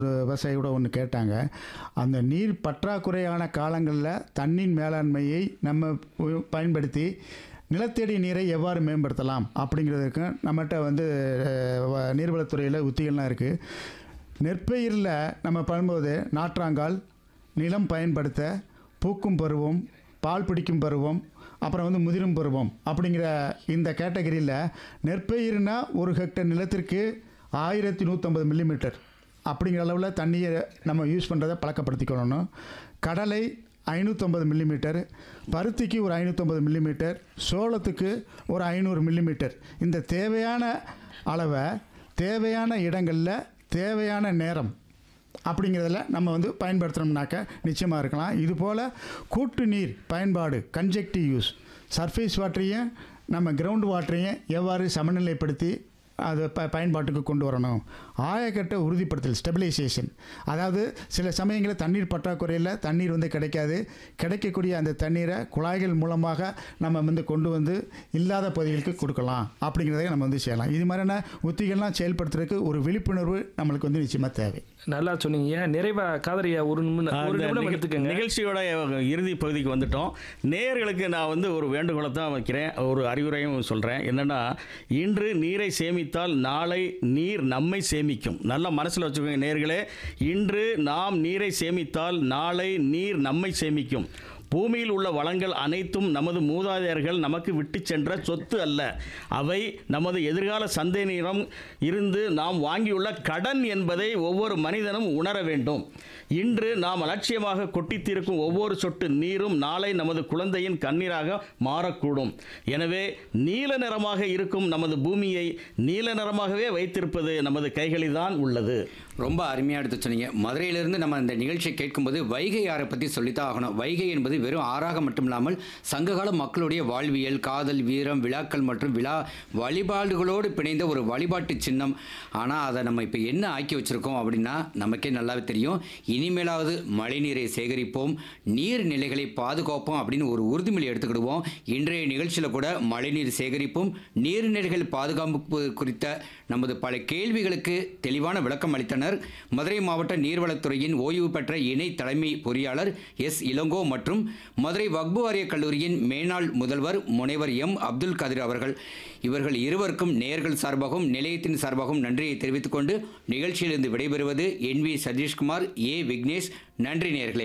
ஒரு விவசாயி கூட ஒன்று கேட்டாங்க அந்த நீர் பற்றாக்குறையான காலங்களில் தண்ணீர் மேலாண்மையை நம்ம உ- பயன்படுத்தி நிலத்தடி நீரை எவ்வாறு மேம்படுத்தலாம் அப்படிங்கிறதுக்கு நம்மகிட்ட வந்து அஹ், வ- நீர்வளத்துறையில் உத்திகள்லாம் இருக்குது நெற்பயிரில் நம்ம பண்ணும்போது நாற்றாங்கால் நிலம் பயன்படுத்த பூக்கும் பருவம் பால் பிடிக்கும் பருவம் அப்புறம் வந்து முதிரும் பருவம் அப்படிங்கிற இந்த கேட்டகரியில் நெற்பயிர்னா ஒரு ஹெக்டர் நிலத்திற்கு ஆயிரத்தி நூற்றம்பது மில்லிமீட்டர் அப்படிங்கிற அளவில் தண்ணியை நம்ம யூஸ் பண்ணுறதை பழக்கப்படுத்திக்கணும் கடலை ஐநூற்றம்பது மில்லிமீட்டர் பருத்திக்கு ஒரு ஐநூற்றம்பது மில்லிமீட்டர் சோளத்துக்கு ஒரு ஐநூறு மில்லிமீட்டர் இந்த தேவையான அளவை தேவையான இடங்களில் தேவையான நேரம் அப்படிங்கிறதுல நம்ம வந்து பயன்படுத்துகிறோம்னாக்க நிச்சயமாக இருக்கலாம் இதுபோல் கூட்டு நீர் பயன்பாடு கன்ஜெக்டிவ் யூஸ் சர்ஃபேஸ் வாட்டரையும் நம்ம கிரவுண்ட் வாட்டரையும் எவ்வாறு சமநிலைப்படுத்தி அது ப பயன்பாட்டுக்கு கொண்டு வரணும் ஆயக்கட்டை உறுதிப்படுத்தல் ஸ்டெபிலைசேஷன் அதாவது சில சமயங்களில் தண்ணீர் பற்றாக்குறையில் தண்ணீர் வந்து கிடைக்காது கிடைக்கக்கூடிய அந்த தண்ணீரை குழாய்கள் மூலமாக நம்ம வந்து கொண்டு வந்து இல்லாத பகுதிகளுக்கு கொடுக்கலாம் அப்படிங்கிறதை நம்ம வந்து செய்யலாம் இது மாதிரியான உத்திகள்லாம் செயல்படுத்துறதுக்கு ஒரு விழிப்புணர்வு நம்மளுக்கு வந்து நிச்சயமாக தேவை நல்லா சொன்னீங்க நிறைவா காதலியா ஒரு நிமிடம் ஒரு அந்த நிமிடம் நிக- எடுத்துக்கங்க நிகழ்ச்சியோட இறுதி பகுதிக்கு வந்துட்டோம் நேயர்களுக்கு நான் வந்து ஒரு வேண்டுகோளை தான் வைக்கிறேன் ஒரு அறிவுரையும் சொல்கிறேன் என்னென்னா இன்று நீரை சேமித்தால் நாளை நீர் நம்மை சேமிக்கும் நல்லா மனசில் வச்சுக்கோங்க நேயர்களே இன்று நாம் நீரை சேமித்தால் நாளை நீர் நம்மை சேமிக்கும் பூமியில் உள்ள வளங்கள் அனைத்தும் நமது மூதாதையர்கள் நமக்கு விட்டு சென்ற சொத்து அல்ல அவை நமது எதிர்கால சந்ததியினரிடம் இருந்து நாம் வாங்கியுள்ள கடன் என்பதை ஒவ்வொரு மனிதனும் உணர வேண்டும் இன்று நாம் அலட்சியமாக கொட்டித்தீர்க்கும் ஒவ்வொரு சொட்டு நீரும் நாளை நமது குழந்தையின் கண்ணீராக மாறக்கூடும் எனவே நீல நிறமாக இருக்கும் நமது பூமியை நீல நிறமாகவே வைத்திருப்பது நமது கைகளில் தான் உள்ளது ரொம்ப அருமையாக எடுத்து சொன்னீங்க மதுரையிலிருந்து நம்ம இந்த நிகழ்ச்சியை கேட்கும்போது வைகை ஆறை பற்றி சொல்லித்தான் ஆகணும் வைகை என்பது வெறும் ஆறாக மட்டும் இல்லாமல் சங்ககால மக்களுடைய வாழ்வியல் காதல் வீரம் விழாக்கள் மற்றும் விழா வழிபாடுகளோடு பிணைந்த ஒரு வழிபாட்டு சின்னம் ஆனால் அதை நம்ம இப்போ என்ன ஆக்கி வச்சிருக்கோம் அப்படின்னா நமக்கே நல்லாவே தெரியும் இனிமேலாவது மழைநீரை சேகரிப்போம் நீர்நிலைகளை பாதுகாப்போம் அப்படின்னு ஒரு உறுதிமொழி எடுத்துக்கிடுவோம் இன்றைய நிகழ்ச்சியில் கூட மழைநீர் சேகரிப்பும் நீர்நிலைகள் பாதுகாப்பு குறித்த நமது பல கேள்விகளுக்கு தெளிவான விளக்கம் அளித்தனர் மதுரை மாவட்ட நீர்வளத்துறையின் ஓய்வு பெற்ற இணை தலைமை பொறியாளர் எஸ் இளங்கோ மற்றும் மதுரை வக்பு வாரிய கல்லூரியின் மேனாள் முதல்வர் முனைவர் எம் அப்துல் கதிர் அவர்கள் இவர்கள் இருவருக்கும் நேர்கள் சார்பாகவும் நிலையத்தின் சார்பாகவும் நன்றியை தெரிவித்துக் கொண்டு நிகழ்ச்சியிலிருந்து விடைபெறுவது N V Sathishkumar A Vignesh நன்றி நேர்களே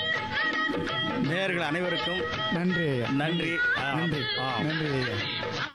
நேயர்கள் அனைவருக்கும் நன்றி ஐயா நன்றி ஆ, நன்றி ஆ. நன்றி ஐயா